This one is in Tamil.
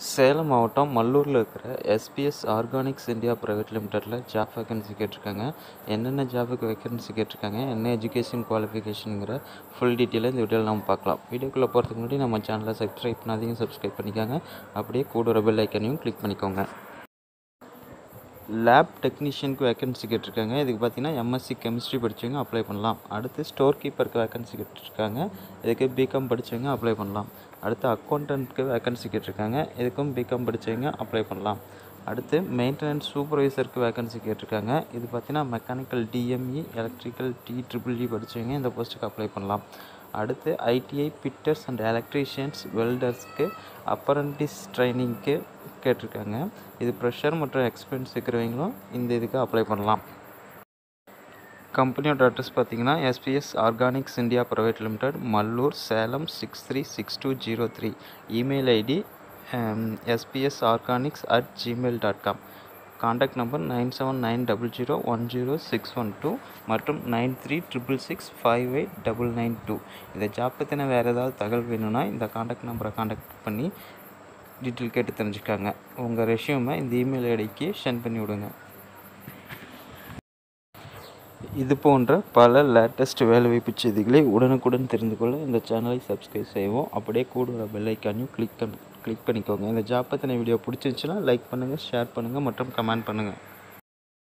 சேலம் மாவட்டம் மல்லூரில் இருக்கிற எஸ்பிஎஸ் ஆர்கானிக்ஸ் இந்தியா ப்ரைவேட் லிமிடெடில் ஜாப் வேகன்சி கேட்டிருக்காங்க என்னென்ன ஜாபுக்கு வேகன்சி கேட்டிருக்காங்க என்ன எஜுகேஷன் குவாலிஃபிகேஷனுங்கிற ஃபுல் டீட்டெயிலாக இந்த வீடியோவில் நம்ம பார்க்கலாம் வீடியோக்குள்ளே போகிறதுக்கு முன்னாடி நம்ம சேனலை சப்ஸ்கிரைப் பண்ணாதீங்க சப்ஸ்கிரைப் பண்ணிக்கோங்க அப்படியே கூட ஒரு பெல் ஐக்கனையும் கிளிக் பண்ணிக்கோங்க லேப் டெக்னீஷியனுக்கு வேகன்சி கேட்டிருக்காங்க இதுக்கு பார்த்தீங்கன்னா எம்எஸ்சி கெமிஸ்ட்ரி படித்தவங்க அப்ளை பண்ணலாம் அடுத்து ஸ்டோர் கீப்பருக்கு வேகன்சி கேட்டிருக்காங்க இதுக்கு பிகாம் படித்தவங்க அப்ளை பண்ணலாம் அடுத்து அக்கௌண்டன்ட்க்கு வேகன்சி கேட்டிருக்காங்க இதுக்கும் பிகாம் படித்தவங்க அப்ளை பண்ணலாம் அடுத்து மெயின்டெனன்ஸ் சூப்பர்வைசருக்கு வேகன்சி கேட்டிருக்காங்க இது பார்த்தீங்கன்னா mechanical DME electrical D triple E படித்தவங்க இந்த போஸ்ட்டுக்கு அப்ளை பண்ணலாம் அடுத்து ஐடிஐ பிட்டர்ஸ் அண்ட் எலக்ட்ரீஷியன்ஸ் வெல்டர்ஸ்க்கு அப்பரண்டிஸ் ட்ரைனிங்க்கு கேட்டிருக்காங்க இது ப்ரெஷர் மற்றும் எக்ஸ்பீரியன்ஸ் இருக்கிறவங்களும் இந்த இதுக்கு அப்ளை பண்ணலாம் கம்பெனியோட அட்ரஸ் பார்த்தீங்கன்னா SPS organics India private limited Mallur Salem six three six two zero three email ID SPS organics at Gmail dot com contact number nine seven nine double zero one zero six one two மற்றும் nine three triple six five eight double nine two இந்த ஜாப் பற்றின வேறு ஏதாவது தகவல் வேணும்னா இந்த காண்டாக்ட் நம்பரை காண்டாக்ட் பண்ணி டீட்டெயில் கேட்டு தெரிஞ்சுக்காங்க உங்கள் ரெஷ்யூமை இந்த இமெயில் ஐடிக்கு சென்ட் பண்ணி விடுங்க இது போன்ற பல லேட்டஸ்ட் வேலைவாய்ப்பு செய்திகளை உடனுக்குடன் தெரிந்து கொள்ள இந்த சேனலை சப்ஸ்கிரைப் செய்வோம் அப்படியே கூட பெல் ஐக்கானையும் கிளிக் கிளிக் பண்ணிக்கோங்க இந்த ஜாப் பற்றின வீடியோ பிடிச்சிருந்துச்சுன்னா லைக் பண்ணுங்கள் ஷேர் பண்ணுங்கள் மற்றும் கமெண்ட் பண்ணுங்கள்